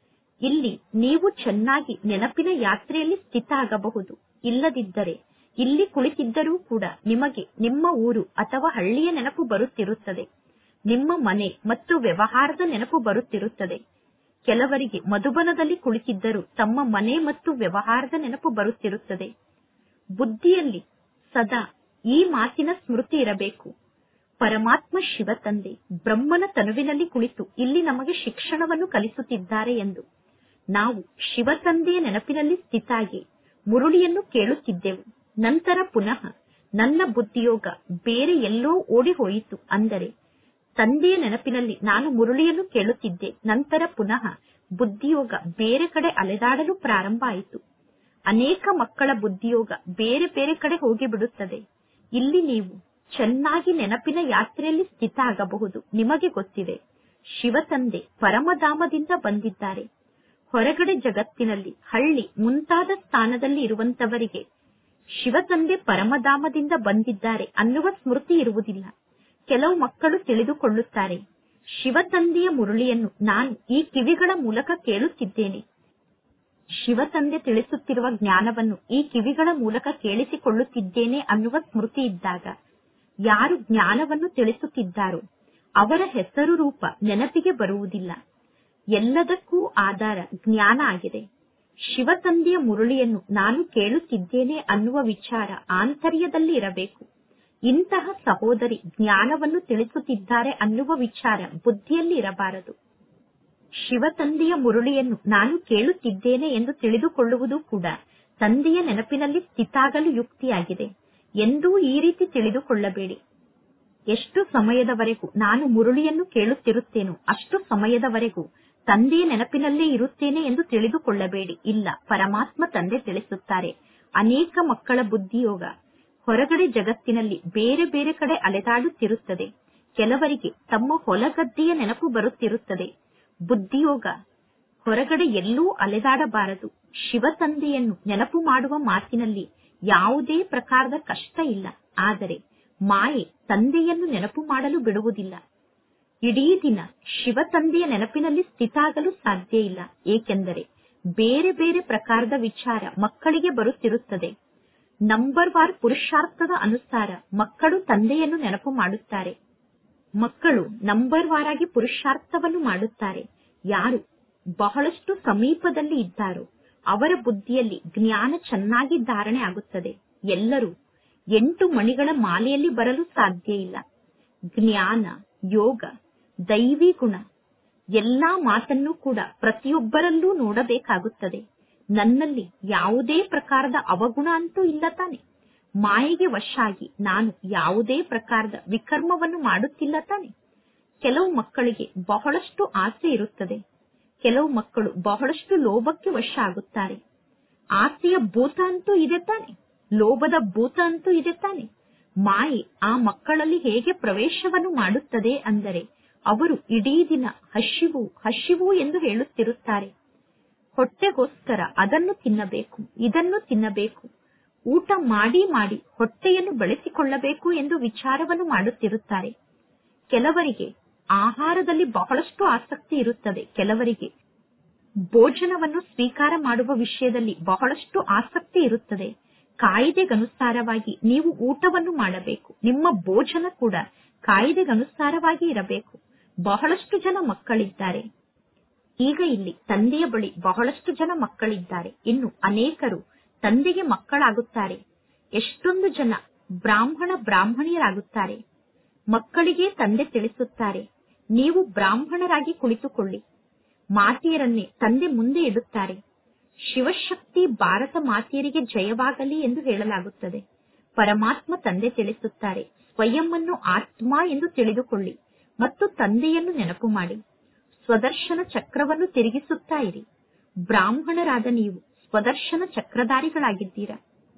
ಇಲ್ಲಿ ನೀವು ಚೆನ್ನಾಗಿ ನೆನಪಿನ ಯಾತ್ರೆಯಲ್ಲಿ ಸ್ಥಿತ ಆಗಬಹುದು ಇಲ್ಲದಿದ್ದರೆ ಇಲ್ಲಿ ಕುಳಿತಿದ್ದರೂ ಕೂಡ ನಿಮಗೆ ನಿಮ್ಮ ಊರು ಅಥವಾ ಹಳ್ಳಿಯ ನೆನಪು ಬರುತ್ತಿರುತ್ತದೆ ನಿಮ್ಮ ಮನೆ ಮತ್ತು ವ್ಯವಹಾರದ ನೆನಪು ಬರುತ್ತಿರುತ್ತದೆ ಕೆಲವರಿಗೆ ಮಧುಬನದಲ್ಲಿ ಕುಳಿತಿದ್ದರೂ ತಮ್ಮ ಮನೆ ಮತ್ತು ವ್ಯವಹಾರದ ನೆನಪು ಬರುತ್ತಿರುತ್ತದೆ ಬುದ್ಧಿಯಲ್ಲಿ ಸದಾ ಈ ಮಾತಿನ ಸ್ಮೃತಿ ಇರಬೇಕು ಪರಮಾತ್ಮ ಶಿವ ತಂದೆ ಬ್ರಹ್ಮನ ತನುವಿನಲ್ಲಿ ಕುಳಿತು ಇಲ್ಲಿ ನಮಗೆ ಶಿಕ್ಷಣವನ್ನು ಕಲಿಸುತ್ತಿದ್ದಾರೆ ಎಂದು ನಾವು ಶಿವ ತಂದೆಯ ನೆನಪಿನಲ್ಲಿ ಸ್ಥಿತಾಗಿ ಮುರುಳಿಯನ್ನು ಕೇಳುತ್ತಿದ್ದೆವು ನಂತರ ಪುನಃ ನನ್ನ ಬುದ್ಧಿಯೋಗ ಬೇರೆ ಎಲ್ಲೋ ಓಡಿ ಹೋಯಿತು ಅಂದರೆ ತಂದೆಯ ನೆನಪಿನಲ್ಲಿ ನಾನು ಮುರುಳಿಯನ್ನು ಕೇಳುತ್ತಿದ್ದೆ ನಂತರ ಪುನಃ ಬುದ್ಧಿಯೋಗ ಬೇರೆ ಕಡೆ ಅಲೆದಾಡಲು ಪ್ರಾರಂಭ ಆಯಿತು ಅನೇಕ ಮಕ್ಕಳ ಬುದ್ಧಿಯೋಗ ಬೇರೆ ಬೇರೆ ಕಡೆ ಹೋಗಿಬಿಡುತ್ತದೆ ಇಲ್ಲಿ ನೀವು ಚೆನ್ನಾಗಿ ನೆನಪಿನ ಯಾತ್ರೆಯಲ್ಲಿ ಸ್ಥಿತ ಆಗಬಹುದು ನಿಮಗೆ ಗೊತ್ತಿದೆ ಶಿವ ತಂದೆ ಪರಮಧಾಮದಿಂದ ಬಂದಿದ್ದಾರೆ ಹೊರಗಡೆ ಜಗತ್ತಿನಲ್ಲಿ ಹಳ್ಳಿ ಮುಂತಾದ ಸ್ಥಾನದಲ್ಲಿ ಇರುವಂತವರಿಗೆ ಶಿವ ತಂದೆ ಪರಮಧಾಮದಿಂದ ಬಂದಿದ್ದಾರೆ ಅನ್ನುವ ಸ್ಮೃತಿ ಇರುವುದಿಲ್ಲ ಕೆಲವು ಮಕ್ಕಳು ತಿಳಿದುಕೊಳ್ಳುತ್ತಾರೆ ಶಿವ ತಂದೆಯ ಮುರುಳಿಯನ್ನು ನಾನು ಈ ಕಿವಿಗಳ ಮೂಲಕ ಕೇಳುತ್ತಿದ್ದೇನೆ ಶಿವ ತಂದೆ ತಿಳಿಸುತ್ತಿರುವ ಜ್ಞಾನವನ್ನು ಈ ಕಿವಿಗಳ ಮೂಲಕ ಕೇಳಿಸಿಕೊಳ್ಳುತ್ತಿದ್ದೇನೆ ಅನ್ನುವ ಸ್ಮೃತಿ ಇದ್ದಾಗ ಯಾರು ಜ್ಞಾನವನ್ನು ತಿಳಿಸುತ್ತಿದ್ದಾರೋ ಅವರ ಹೆಸರು ರೂಪ ನೆನಪಿಗೆ ಬರುವುದಿಲ್ಲ ಎಲ್ಲದಕ್ಕೂ ಆಧಾರ ಜ್ಞಾನ ಆಗಿದೆ ಶಿವ ತಂದೆಯ ಮುರುಳಿಯನ್ನು ನಾನು ಕೇಳುತ್ತಿದ್ದೇನೆ ಅನ್ನುವ ವಿಚಾರ ಆಂತರ್ಯದಲ್ಲಿ ಇರಬೇಕು ಇಂತಹ ಸಹೋದರಿ ಜ್ಞಾನವನ್ನು ತಿಳಿಸುತ್ತಿದ್ದಾರೆ ಅನ್ನುವ ವಿಚಾರ ಬುದ್ಧಿಯಲ್ಲಿ ಇರಬಾರದು ಶಿವ ತಂದೆಯ ಮುರುಳಿಯನ್ನು ನಾನು ಕೇಳುತ್ತಿದ್ದೇನೆ ಎಂದು ತಿಳಿದುಕೊಳ್ಳುವುದು ಕೂಡ ತಂದೆಯ ನೆನಪಿನಲ್ಲಿ ಸ್ಥಿತಾಗಲು ಯುಕ್ತಿಯಾಗಿದೆ ಎಂದೂ ಈ ರೀತಿ ತಿಳಿದುಕೊಳ್ಳಬೇಡಿ ಎಷ್ಟು ಸಮಯದವರೆಗೂ ನಾನು ಮುರುಳಿಯನ್ನು ಕೇಳುತ್ತಿರುತ್ತೇನೋ ಅಷ್ಟು ಸಮಯದವರೆಗೂ ತಂದೆಯ ನೆನಪಿನಲ್ಲೇ ಇರುತ್ತೇನೆ ಎಂದು ತಿಳಿದುಕೊಳ್ಳಬೇಡಿ ಇಲ್ಲ ಪರಮಾತ್ಮ ತಂದೆ ತಿಳಿಸುತ್ತಾರೆ ಅನೇಕ ಮಕ್ಕಳ ಬುದ್ಧಿಯೋಗ ಹೊರಗಡೆ ಜಗತ್ತಿನಲ್ಲಿ ಬೇರೆ ಬೇರೆ ಕಡೆ ಅಲೆದಾಡುತ್ತಿರುತ್ತದೆ ಕೆಲವರಿಗೆ ತಮ್ಮ ಹೊಲಗದ್ದೆಯ ನೆನಪು ಬರುತ್ತಿರುತ್ತದೆ ಬುದ್ಧಿಯೋಗ ಹೊರಗಡೆ ಎಲ್ಲೂ ಅಲೆದಾಡಬಾರದು ಶಿವ ತಂದೆಯನ್ನು ನೆನಪು ಮಾಡುವ ಮಾತಿನಲ್ಲಿ ಯಾವುದೇ ಪ್ರಕಾರದ ಕಷ್ಟ ಇಲ್ಲ ಆದರೆ ಮಾಯೆ ತಂದೆಯನ್ನು ನೆನಪು ಮಾಡಲು ಬಿಡುವುದಿಲ್ಲ ಇಡೀ ದಿನ ಶಿವ ತಂದೆಯ ನೆನಪಿನಲ್ಲಿ ಸ್ಥಿತಾಗಲು ಸಾಧ್ಯ ಇಲ್ಲ ಏಕೆಂದರೆ ಬೇರೆ ಬೇರೆ ಪ್ರಕಾರದ ವಿಚಾರ ಮಕ್ಕಳಿಗೆ ಬರುತ್ತಿರುತ್ತದೆ ನಂಬರ್ ವಾರ್ ಪುರುಷಾರ್ಥದ ಅನುಸಾರ ಮಕ್ಕಳು ತಂದೆಯನ್ನು ನೆನಪು ಮಾಡುತ್ತಾರೆ ಮಕ್ಕಳು ನಂಬರ್ ವಾರಾಗಿ ಪುರುಷಾರ್ಥವನ್ನು ಮಾಡುತ್ತಾರೆ ಯಾರು ಬಹಳಷ್ಟು ಸಮೀಪದಲ್ಲಿ ಇದ್ದಾರೋ ಅವರ ಬುದ್ಧಿಯಲ್ಲಿ ಜ್ಞಾನ ಚೆನ್ನಾಗಿ ಧಾರಣೆ ಆಗುತ್ತದೆ ಎಲ್ಲರೂ ಎಂಟು ಮಣಿಗಳ ಮಾಲೆಯಲ್ಲಿ ಬರಲು ಸಾಧ್ಯ ಇಲ್ಲ ಜ್ಞಾನ ಯೋಗ ದೈವಿ ಗುಣ ಎಲ್ಲಾ ಮಾತನ್ನು ಕೂಡ ಪ್ರತಿಯೊಬ್ಬರಲ್ಲೂ ನೋಡಬೇಕಾಗುತ್ತದೆ ನನ್ನಲ್ಲಿ ಯಾವುದೇ ಪ್ರಕಾರದ ಅವಗುಣ ಅಂತೂ ಇಲ್ಲ ತಾನೆ ಮಾಯೆಗೆ ವಶ ಆಗಿ ನಾನು ಯಾವುದೇ ಪ್ರಕಾರದ ವಿಕರ್ಮವನ್ನು ಮಾಡುತ್ತಿಲ್ಲ ತಾನೆ ಕೆಲವು ಮಕ್ಕಳಿಗೆ ಬಹಳಷ್ಟು ಆಸೆ ಇರುತ್ತದೆ ಕೆಲವು ಮಕ್ಕಳು ಬಹಳಷ್ಟು ಲೋಭಕ್ಕೆ ವಶ ಆಗುತ್ತಾರೆ ಆಸೆಯ ಭೂತ ಅಂತೂ ಇದೆ ತಾನೆ ಲೋಭದ ಭೂತ ಅಂತೂ ಇದೆ ತಾನೆ ಮಾಯೆ ಆ ಮಕ್ಕಳಲ್ಲಿ ಹೇಗೆ ಪ್ರವೇಶವನ್ನು ಮಾಡುತ್ತದೆ ಅಂದರೆ ಅವರು ಇಡೀ ದಿನ ಹಸಿವು ಹಸಿವು ಎಂದು ಹೇಳುತ್ತಿರುತ್ತಾರೆ ಹೊಟ್ಟೆಗೋಸ್ಕರ ಅದನ್ನು ತಿನ್ನಬೇಕು ಇದನ್ನು ತಿನ್ನಬೇಕು ಊಟ ಮಾಡಿ ಮಾಡಿ ಹೊಟ್ಟೆಯನ್ನು ಬೆಳೆಸಿಕೊಳ್ಳಬೇಕು ಎಂದು ವಿಚಾರವನ್ನು ಮಾಡುತ್ತಿರುತ್ತಾರೆ ಕೆಲವರಿಗೆ ಆಹಾರದಲ್ಲಿ ಬಹಳಷ್ಟು ಆಸಕ್ತಿ ಇರುತ್ತದೆ ಕೆಲವರಿಗೆ ಭೋಜನವನ್ನು ಸ್ವೀಕಾರ ಮಾಡುವ ವಿಷಯದಲ್ಲಿ ಬಹಳಷ್ಟು ಆಸಕ್ತಿ ಇರುತ್ತದೆ ಕಾಯಿದೆಗನುಸಾರವಾಗಿ ನೀವು ಊಟವನ್ನು ಮಾಡಬೇಕು ನಿಮ್ಮ ಭೋಜನ ಕೂಡ ಕಾಯಿದೆಗನುಸಾರವಾಗಿ ಇರಬೇಕು ಬಹಳಷ್ಟು ಜನ ಮಕ್ಕಳಿದ್ದಾರೆ ಈಗ ಇಲ್ಲಿ ತಂದೆಯ ಬಳಿ ಬಹಳಷ್ಟು ಜನ ಮಕ್ಕಳಿದ್ದಾರೆ ಇನ್ನು ಅನೇಕರು ತಂದೆಗೆ ಮಕ್ಕಳಾಗುತ್ತಾರೆ ಎಷ್ಟೊಂದು ಜನ ಬ್ರಾಹ್ಮಣ ಬ್ರಾಹ್ಮಣಿಯರಾಗುತ್ತಾರೆ ಮಕ್ಕಳಿಗೆ ತಂದೆ ತಿಳಿಸುತ್ತಾರೆ ನೀವು ಬ್ರಾಹ್ಮಣರಾಗಿ ಕುಳಿತುಕೊಳ್ಳಿ ಮಾತೆಯರನ್ನೇ ತಂದೆ ಮುಂದೆ ಇಡುತ್ತಾರೆ ಶಿವಶಕ್ತಿ ಭಾರತ ಮಾತೆಯರಿಗೆ ಜಯವಾಗಲಿ ಎಂದು ಹೇಳಲಾಗುತ್ತದೆ ಪರಮಾತ್ಮ ತಂದೆ ತಿಳಿಸುತ್ತಾರೆ ಸ್ವಯಂ ಅನ್ನು ಆತ್ಮ ಎಂದು ತಿಳಿದುಕೊಳ್ಳಿ ಮತ್ತು ತಂದೆಯನ್ನು ನೆನಪು ಮಾಡಿ ಸ್ವದರ್ಶನ ಚಕ್ರವನ್ನು ತಿರುಗಿಸುತ್ತಾ ಇರಿ ಬ್ರಾಹ್ಮಣರಾದ ನೀವು ಸ್ವದರ್ಶನ ಚಕ್ರಧಾರಿಗಳಾಗಿದ್ದೀರಾ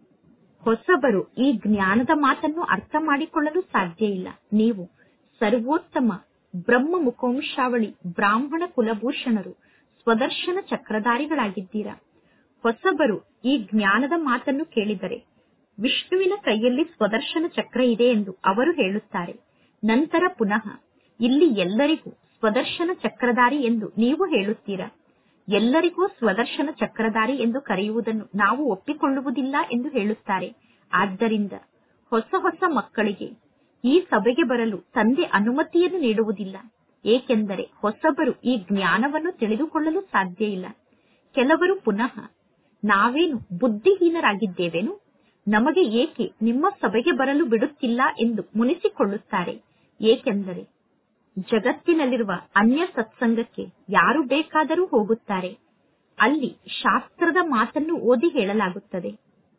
ಹೊಸಬರು ಈ ಜ್ಞಾನದ ಮಾತನ್ನು ಅರ್ಥ ಮಾಡಿಕೊಳ್ಳಲು ಸಾಧ್ಯ ಇಲ್ಲ ನೀವು ಸರ್ವೋತ್ತಮ ಬ್ರಹ್ಮ ಮುಖವಂಶಾವಳಿ ಬ್ರಾಹ್ಮಣ ಕುಲಭೂಷಣರು ಸ್ವದರ್ಶನ ಚಕ್ರಧಾರಿಗಳಾಗಿದ್ದೀರಾ ಹೊಸಬರು ಈ ಜ್ಞಾನದ ಮಾತನ್ನು ಕೇಳಿದರೆ ವಿಷ್ಣುವಿನ ಕೈಯಲ್ಲಿ ಸ್ವದರ್ಶನ ಚಕ್ರ ಇದೆ ಎಂದು ಅವರು ಹೇಳುತ್ತಾರೆ ನಂತರ ಪುನಃ ಇಲ್ಲಿ ಎಲ್ಲರಿಗೂ ಸ್ವದರ್ಶನ ಚಕ್ರಧಾರಿ ಎಂದು ನೀವು ಹೇಳುತ್ತೀರಾ ಎಲ್ಲರಿಗೂ ಸ್ವದರ್ಶನ ಚಕ್ರಧಾರಿ ಎಂದು ಕರೆಯುವುದನ್ನು ನಾವು ಒಪ್ಪಿಕೊಳ್ಳುವುದಿಲ್ಲ ಎಂದು ಹೇಳುತ್ತಾರೆ ಆದ್ದರಿಂದ ಹೊಸ ಹೊಸ ಮಕ್ಕಳಿಗೆ ಈ ಸಭೆಗೆ ಬರಲು ತಂದೆ ಅನುಮತಿಯನ್ನು ನೀಡುವುದಿಲ್ಲ ಏಕೆಂದರೆ ಹೊಸಬರು ಈ ಜ್ಞಾನವನ್ನು ತಿಳಿದುಕೊಳ್ಳಲು ಸಾಧ್ಯ ಇಲ್ಲ ಕೆಲವರು ಪುನಃ ನಾವೇನು ಬುದ್ಧಿಹೀನರಾಗಿದ್ದೇವೇನು ನಮಗೆ ಏಕೆ ನಿಮ್ಮ ಸಭೆಗೆ ಬರಲು ಬಿಡುತ್ತಿಲ್ಲ ಎಂದು ಮುನಿಸಿಕೊಳ್ಳುತ್ತಾರೆ ಏಕೆಂದರೆ ಜಗತ್ತಿನಲ್ಲಿರುವ ಅನ್ಯ ಸತ್ಸಂಗಕ್ಕೆ ಯಾರು ಬೇಕಾದರೂ ಹೋಗುತ್ತಾರೆ ಅಲ್ಲಿ ಶಾಸ್ತ್ರದ ಮಾತನ್ನು ಓದಿ ಹೇಳಲಾಗುತ್ತದೆ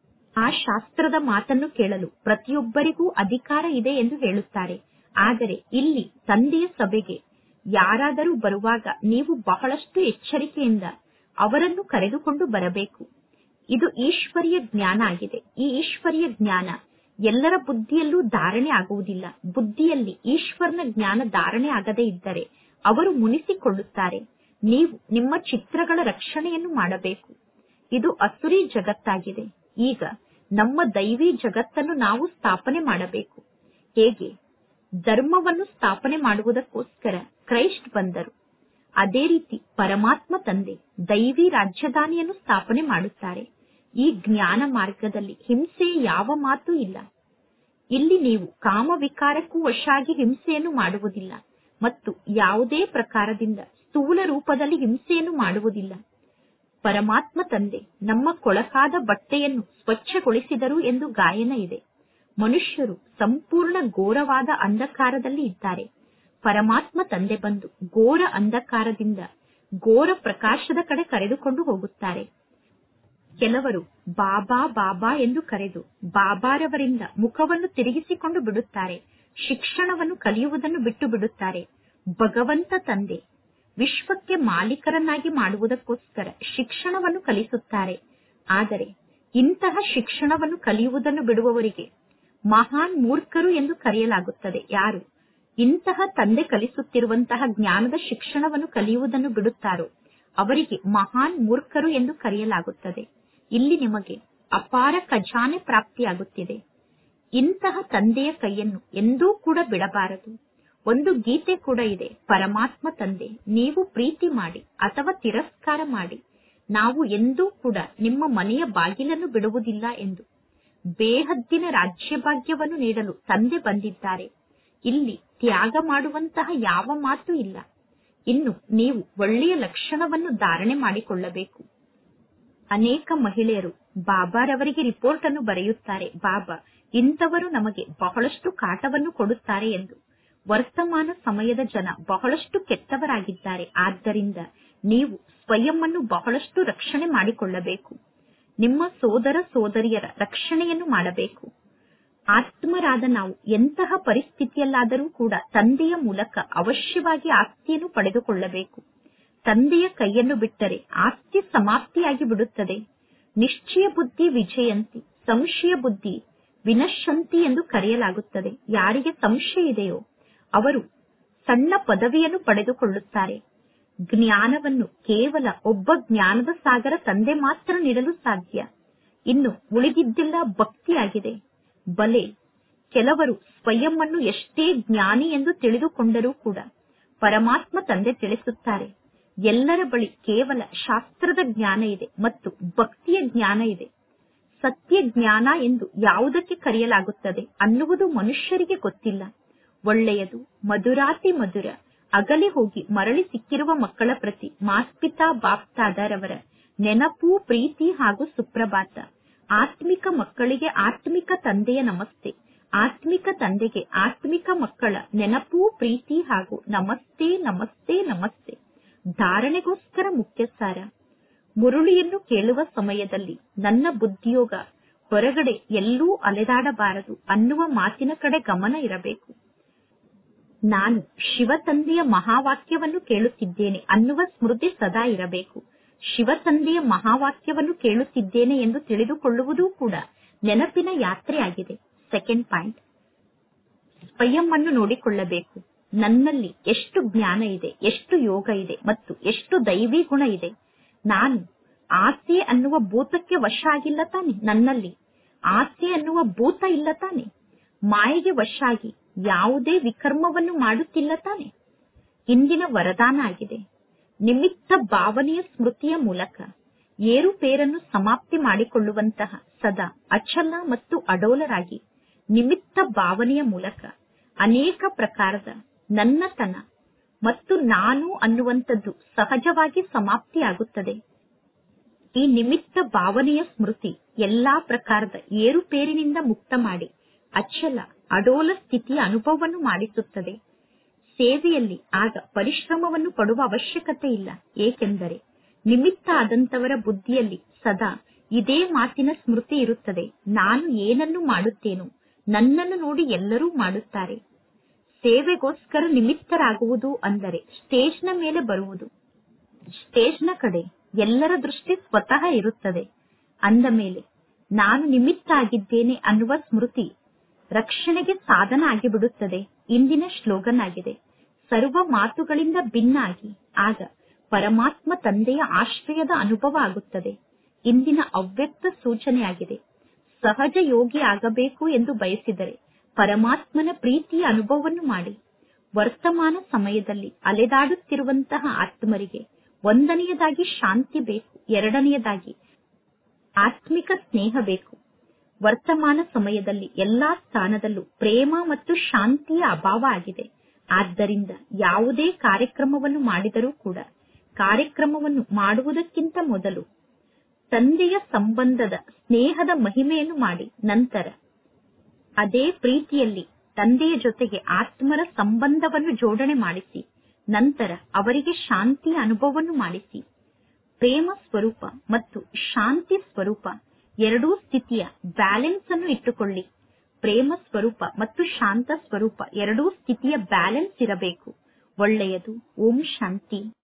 ಆ ಶಾಸ್ತ್ರದ ಮಾತನ್ನು ಕೇಳಲು ಪ್ರತಿಯೊಬ್ಬರಿಗೂ ಅಧಿಕಾರ ಇದೆ ಎಂದು ಹೇಳುತ್ತಾರೆ ಆದರೆ ಇಲ್ಲಿ ತಂದೆಯ ಸಭೆಗೆ ಯಾರಾದರೂ ಬರುವಾಗ ನೀವು ಬಹಳಷ್ಟು ಎಚ್ಚರಿಕೆಯಿಂದ ಅವರನ್ನು ಕರೆದುಕೊಂಡು ಬರಬೇಕು ಇದು ಈಶ್ವರಿಯ ಜ್ಞಾನ ಆಗಿದೆ ಈ ಈಶ್ವರಿಯ ಜ್ಞಾನ ಎಲ್ಲರ ಬುದ್ಧಿಯಲ್ಲೂ ಧಾರಣೆ ಆಗುವುದಿಲ್ಲ ಬುದ್ಧಿಯಲ್ಲಿ ಈಶ್ವರನ ಜ್ಞಾನ ಧಾರಣೆ ಆಗದೇ ಇದ್ದರೆ ಅವರು ಮುನಿಸಿಕೊಳ್ಳುತ್ತಾರೆ ನೀವು ನಿಮ್ಮ ಚಿತ್ರಗಳ ರಕ್ಷಣೆಯನ್ನು ಮಾಡಬೇಕು ಇದು ಅಸುರಿ ಜಗತ್ತಾಗಿದೆ ಈಗ ನಮ್ಮ ದೈವಿ ಜಗತ್ತನ್ನು ನಾವು ಸ್ಥಾಪನೆ ಮಾಡಬೇಕು ಹೇಗೆ ಧರ್ಮವನ್ನು ಸ್ಥಾಪನೆ ಮಾಡುವುದಕ್ಕೋಸ್ಕರ ಕ್ರೈಸ್ಟ್ ಬಂದರು ಅದೇ ರೀತಿ ಪರಮಾತ್ಮ ತಂದೆ ದೈವಿ ರಾಜಧಾನಿಯನ್ನು ಸ್ಥಾಪನೆ ಮಾಡುತ್ತಾರೆ ಈ ಜ್ಞಾನ ಮಾರ್ಗದಲ್ಲಿ ಹಿಂಸೆಯ ಯಾವ ಮಾತು ಇಲ್ಲ ಇಲ್ಲಿ ನೀವು ಕಾಮವಿಕಾರಕ್ಕೂ ವಶಾಗಿ ಹಿಂಸೆಯನ್ನು ಮಾಡುವುದಿಲ್ಲ ಮತ್ತು ಯಾವುದೇ ಪ್ರಕಾರದಿಂದ ಸ್ಥೂಲ ರೂಪದಲ್ಲಿ ಹಿಂಸೆಯನ್ನು ಮಾಡುವುದಿಲ್ಲ ಪರಮಾತ್ಮ ತಂದೆ ನಮ್ಮ ಕೊಳಕಾದ ಬಟ್ಟೆಯನ್ನು ಸ್ವಚ್ಛಗೊಳಿಸಿದರು ಎಂದು ಗಾಯನ ಇದೆ ಮನುಷ್ಯರು ಸಂಪೂರ್ಣ ಘೋರವಾದ ಅಂಧಕಾರದಲ್ಲಿ ಇದ್ದಾರೆ ಪರಮಾತ್ಮ ತಂದೆ ಬಂದು ಘೋರ ಅಂಧಕಾರದಿಂದ ಘೋರ ಪ್ರಕಾಶದ ಕಡೆ ಕರೆದುಕೊಂಡು ಹೋಗುತ್ತಾರೆ ಕೆಲವರು ಬಾಬಾ ಬಾಬಾ ಎಂದು ಕರೆದು ಬಾಬಾರವರಿಂದ ಮುಖವನ್ನು ತಿರುಗಿಸಿಕೊಂಡು ಬಿಡುತ್ತಾರೆ ಶಿಕ್ಷಣವನ್ನು ಕಲಿಯುವುದನ್ನು ಬಿಟ್ಟು ಬಿಡುತ್ತಾರೆ ಭಗವಂತ ತಂದೆ ವಿಶ್ವಕ್ಕೆ ಮಾಲೀಕರನ್ನಾಗಿ ಮಾಡುವುದಕ್ಕೋಸ್ಕರ ಶಿಕ್ಷಣವನ್ನು ಕಲಿಸುತ್ತಾರೆ ಆದರೆ ಇಂತಹ ಶಿಕ್ಷಣವನ್ನು ಕಲಿಯುವುದನ್ನು ಬಿಡುವವರಿಗೆ ಮಹಾನ್ ಮೂರ್ಖರು ಎಂದು ಕರೆಯಲಾಗುತ್ತದೆ ಯಾರು ಇಂತಹ ತಂದೆ ಕಲಿಸುತ್ತಿರುವಂತಹ ಜ್ಞಾನದ ಶಿಕ್ಷಣವನ್ನು ಕಲಿಯುವುದನ್ನು ಬಿಡುತ್ತಾರೋ ಅವರಿಗೆ ಮಹಾನ್ ಮೂರ್ಖರು ಎಂದು ಕರೆಯಲಾಗುತ್ತದೆ ಇಲ್ಲಿ ನಿಮಗೆ ಅಪಾರ ಖಜಾನೆ ಪ್ರಾಪ್ತಿಯಾಗುತ್ತಿದೆ ಇಂತಹ ತಂದೆಯ ಕೈಯನ್ನು ಎಂದೂ ಕೂಡ ಬಿಡಬಾರದು ಒಂದು ಗೀತೆ ಕೂಡ ಇದೆ ಪರಮಾತ್ಮ ತಂದೆ ನೀವು ಪ್ರೀತಿ ಮಾಡಿ ಅಥವಾ ತಿರಸ್ಕಾರ ಮಾಡಿ ನಾವು ಎಂದೂ ಕೂಡ ನಿಮ್ಮ ಮನೆಯ ಬಾಗಿಲನ್ನು ಬಿಡುವುದಿಲ್ಲ ಎಂದು ಬೇಹದ್ದಿನ ರಾಜ್ಯಭಾಗ್ಯವನ್ನು ನೀಡಲು ತಂದೆ ಬಂದಿದ್ದಾರೆ ಇಲ್ಲಿ ತ್ಯಾಗ ಮಾಡುವಂತಹ ಯಾವ ಮಾತು ಇಲ್ಲ ಇನ್ನು ನೀವು ಒಳ್ಳೆಯ ಲಕ್ಷಣವನ್ನು ಧಾರಣೆ ಮಾಡಿಕೊಳ್ಳಬೇಕು ಅನೇಕ ಮಹಿಳೆಯರು ಬಾಬಾರವರಿಗೆ ರಿಪೋರ್ಟ್ ಅನ್ನು ಬರೆಯುತ್ತಾರೆ ಬಾಬಾ ಇಂಥವರು ನಮಗೆ ಬಹಳಷ್ಟು ಕಾಟವನ್ನು ಕೊಡುತ್ತಾರೆ ಎಂದು ವರ್ತಮಾನ ಸಮಯದ ಜನ ಬಹಳಷ್ಟು ಕೆಟ್ಟವರಾಗಿದ್ದಾರೆ ಆದ್ದರಿಂದ ನೀವು ಸ್ವಯಂ ಅನ್ನು ಬಹಳಷ್ಟು ರಕ್ಷಣೆ ಮಾಡಿಕೊಳ್ಳಬೇಕು ನಿಮ್ಮ ಸೋದರ ಸೋದರಿಯರ ರಕ್ಷಣೆಯನ್ನು ಮಾಡಬೇಕು ಆತ್ಮರಾದ ನಾವು ಎಂತಹ ಪರಿಸ್ಥಿತಿಯಲ್ಲಾದರೂ ಕೂಡ ತಂದೆಯ ಮೂಲಕ ಅವಶ್ಯವಾಗಿ ಆಸ್ತಿಯನ್ನು ಪಡೆದುಕೊಳ್ಳಬೇಕು ತಂದೆಯ ಕೈಯನ್ನು ಬಿಟ್ಟರೆ ಆಸ್ತಿ ಸಮಾಪ್ತಿಯಾಗಿ ಬಿಡುತ್ತದೆ ನಿಶ್ಚಯ ಬುದ್ಧಿ ವಿಜಯಂತಿ ಸಂಶಯ ಬುದ್ಧಿ ವಿನಶಂತಿ ಎಂದು ಕರೆಯಲಾಗುತ್ತದೆ ಯಾರಿಗೆ ಸಂಶಯ ಇದೆಯೋ ಅವರು ಸಣ್ಣ ಪದವಿಯನ್ನು ಪಡೆದುಕೊಳ್ಳುತ್ತಾರೆ ಜ್ಞಾನವನ್ನು ಕೇವಲ ಒಬ್ಬ ಜ್ಞಾನದ ಸಾಗರ ತಂದೆ ಮಾತ್ರ ನೀಡಲು ಸಾಧ್ಯ ಇನ್ನು ಉಳಿದಿದ್ದೆಲ್ಲ ಭಕ್ತಿಯಾಗಿದೆ ಬಲೆ ಕೆಲವರು ಸ್ವಯಂ ಅನ್ನು ಎಷ್ಟೇ ಜ್ಞಾನಿ ಎಂದು ತಿಳಿದುಕೊಂಡರೂ ಕೂಡ ಪರಮಾತ್ಮ ತಂದೆ ತಿಳಿಸುತ್ತಾರೆ ಎಲ್ಲರ ಬಳಿ ಕೇವಲ ಶಾಸ್ತ್ರದ ಜ್ಞಾನ ಇದೆ ಮತ್ತು ಭಕ್ತಿಯ ಜ್ಞಾನ ಇದೆ ಸತ್ಯ ಜ್ಞಾನ ಎಂದು ಯಾವುದಕ್ಕೆ ಕರೆಯಲಾಗುತ್ತದೆ ಅನ್ನುವುದು ಮನುಷ್ಯರಿಗೆ ಗೊತ್ತಿಲ್ಲ ಒಳ್ಳೆಯದು ಮಧುರಾತಿ ಮಧುರ ಅಗಲಿ ಹೋಗಿ ಮರಳಿ ಸಿಕ್ಕಿರುವ ಮಕ್ಕಳ ಪ್ರತಿ ಮಾಸ್ಪಿತಾ ಬಾಪ್ತಾದರವರ ನೆನಪು ಪ್ರೀತಿ ಹಾಗೂ ಸುಪ್ರಭಾತ ಆತ್ಮಿಕ ಮಕ್ಕಳಿಗೆ ಆತ್ಮಿಕ ತಂದೆಯ ನಮಸ್ತೆ ಆತ್ಮಿಕ ತಂದೆಗೆ ಆತ್ಮಿಕ ಮಕ್ಕಳ ನೆನಪು ಪ್ರೀತಿ ಹಾಗೂ ನಮಸ್ತೆ ನಮಸ್ತೆ ನಮಸ್ತೆ ಧಾರಣೆಗೋಸ್ಕರ ಮುಖ್ಯ ಸಾರ ಮುರುಳಿಯನ್ನು ಕೇಳುವ ಸಮಯದಲ್ಲಿ ನನ್ನ ಬುದ್ಧಿಯೋಗ ಹೊರಗಡೆ ಎಲ್ಲೂ ಅಲೆದಾಡಬಾರದು ಅನ್ನುವ ಮಾತಿನ ಕಡೆ ಗಮನ ಇರಬೇಕು ನಾನು ಶಿವ ತಂದೆಯ ಮಹಾವಾಕ್ಯವನ್ನು ಕೇಳುತ್ತಿದ್ದೇನೆ ಅನ್ನುವ ಸ್ಮೃತಿ ಸದಾ ಇರಬೇಕು ಶಿವ ತಂದೆಯ ಮಹಾವಾಕ್ಯವನ್ನು ಕೇಳುತ್ತಿದ್ದೇನೆ ಎಂದು ತಿಳಿದುಕೊಳ್ಳುವುದೂ ಕೂಡ ನೆನಪಿನ ಯಾತ್ರೆಯಾಗಿದೆ ಸೆಕೆಂಡ್ ಪಾಯಿಂಟ್ ಸ್ವಯಂ ಅನ್ನು ನೋಡಿಕೊಳ್ಳಬೇಕು ನನ್ನಲ್ಲಿ ಎಷ್ಟು ಜ್ಞಾನ ಇದೆ ಎಷ್ಟು ಯೋಗ ಇದೆ ಮತ್ತು ಎಷ್ಟು ದೈವಿ ಗುಣ ಇದೆ ನಾನು ಆಸೆ ಅನ್ನುವ ಭೂತಕ್ಕೆ ವಶ ಆಗಿಲ್ಲ ತಾನೆ ನನ್ನಲ್ಲಿ ಆಸೆ ಅನ್ನುವ ಭೂತ ಇಲ್ಲ ತಾನೆ ಮಾಯೆಗೆ ವಶ ಆಗಿ ಯಾವುದೇ ವಿಕರ್ಮವನ್ನು ಮಾಡುತ್ತಿಲ್ಲ ತಾನೆ ಇಂದಿನ ವರದಾನ ಆಗಿದೆ ನಿಮಿತ್ತ ಭಾವನೆಯ ಸ್ಮೃತಿಯ ಮೂಲಕ ಏರುಪೇರನ್ನು ಸಮಾಪ್ತಿ ಮಾಡಿಕೊಳ್ಳುವಂತಹ ಸದಾ ಅಚಲ ಮತ್ತು ಅಡೋಲರಾಗಿ ನಿಮಿತ್ತ ಭಾವನೆಯ ಮೂಲಕ ಅನೇಕ ಪ್ರಕಾರದ ನನ್ನತನ ಮತ್ತು ನಾನು ಅನ್ನುವಂಥದ್ದು ಸಹಜವಾಗಿ ಸಮಾಪ್ತಿಯಾಗುತ್ತದೆ ಈ ನಿಮಿತ್ತ ಭಾವನೆಯ ಸ್ಮೃತಿ ಎಲ್ಲಾ ಪ್ರಕಾರದ ಏರುಪೇರಿನಿಂದ ಮುಕ್ತ ಮಾಡಿ ಅಚಲ ಅಡೋಲ ಸ್ಥಿತಿಯ ಅನುಭವವನ್ನು ಮಾಡಿಸುತ್ತದೆ ಸೇವೆಯಲ್ಲಿ ಆಗ ಪರಿಶ್ರಮವನ್ನು ಪಡುವ ಅವಶ್ಯಕತೆ ಇಲ್ಲ ಏಕೆಂದರೆ ನಿಮಿತ್ತ ಆದಂತವರ ಬುದ್ಧಿಯಲ್ಲಿ ಸದಾ ಇದೇ ಮಾತಿನ ಸ್ಮೃತಿ ಇರುತ್ತದೆ ನಾನು ಏನನ್ನು ಮಾಡುತ್ತೇನೋ ನನ್ನನ್ನು ನೋಡಿ ಎಲ್ಲರೂ ಮಾಡುತ್ತಾರೆ ಸೇವೆಗೋಸ್ಕರ ನಿಮಿತ್ತರಾಗುವುದು ಅಂದರೆ ಸ್ಟೇಜ್ನ ಮೇಲೆ ಬರುವುದು ಸ್ಟೇಜ್ನ ಕಡೆ ಎಲ್ಲರ ದೃಷ್ಟಿ ಸ್ವತಃ ಇರುತ್ತದೆ ಅಂದ ಮೇಲೆ ನಾನು ನಿಮಿತ್ತ ಆಗಿದ್ದೇನೆ ಅನ್ನುವ ಸ್ಮೃತಿ ರಕ್ಷಣೆಗೆ ಸಾಧನ ಆಗಿಬಿಡುತ್ತದೆ ಇಂದಿನ ಶ್ಲೋಗನ್ ಆಗಿದೆ ಸರ್ವ ಮಾತುಗಳಿಂದ ಭಿನ್ನ ಆಗಿ ಆಗ ಪರಮಾತ್ಮ ತಂದೆಯ ಆಶ್ರಯದ ಅನುಭವ ಆಗುತ್ತದೆ ಇಂದಿನ ಅವ್ಯಕ್ತ ಸೂಚನೆಯಾಗಿದೆ ಸಹಜ ಯೋಗಿ ಆಗಬೇಕು ಎಂದು ಬಯಸಿದರೆ ಪರಮಾತ್ಮನ ಪ್ರೀತಿಯ ಅನುಭವವನ್ನು ಮಾಡಿ ವರ್ತಮಾನ ಸಮಯದಲ್ಲಿ ಅಲೆದಾಡುತ್ತಿರುವಂತಹ ಆತ್ಮರಿಗೆ ಒಂದನೆಯದಾಗಿ ಶಾಂತಿ ಬೇಕು ಎರಡನೆಯದಾಗಿ ಆತ್ಮಿಕ ಸ್ನೇಹ ಬೇಕು ವರ್ತಮಾನ ಸಮಯದಲ್ಲಿ ಎಲ್ಲಾ ಸ್ಥಾನದಲ್ಲೂ ಪ್ರೇಮ ಮತ್ತು ಶಾಂತಿಯ ಅಭಾವ ಆಗಿದೆ ಆದ್ದರಿಂದ ಯಾವುದೇ ಕಾರ್ಯಕ್ರಮವನ್ನು ಮಾಡಿದರೂ ಕೂಡ ಕಾರ್ಯಕ್ರಮವನ್ನು ಮಾಡುವುದಕ್ಕಿಂತ ಮೊದಲು ತಂದೆಯ ಸಂಬಂಧದ ಸ್ನೇಹದ ಮಹಿಮೆಯನ್ನು ಮಾಡಿ ನಂತರ ಅದೇ ಪ್ರೀತಿಯಲ್ಲಿ ತಂದೆಯ ಜೊತೆಗೆ ಆತ್ಮರ ಸಂಬಂಧವನ್ನು ಜೋಡಣೆ ಮಾಡಿಸಿ ನಂತರ ಅವರಿಗೆ ಶಾಂತಿಯ ಅನುಭವವನ್ನು ಮಾಡಿಸಿ ಪ್ರೇಮ ಸ್ವರೂಪ ಮತ್ತು ಶಾಂತಿ ಸ್ವರೂಪ ಎರಡೂ ಸ್ಥಿತಿಯ ಬ್ಯಾಲೆನ್ಸ್ ಅನ್ನು ಇಟ್ಟುಕೊಳ್ಳಿ ಪ್ರೇಮ ಸ್ವರೂಪ ಮತ್ತು ಶಾಂತ ಸ್ವರೂಪ ಎರಡೂ ಸ್ಥಿತಿಯ ಬ್ಯಾಲೆನ್ಸ್ ಇರಬೇಕು ಒಳ್ಳೆಯದು ಓಂ ಶಾಂತಿ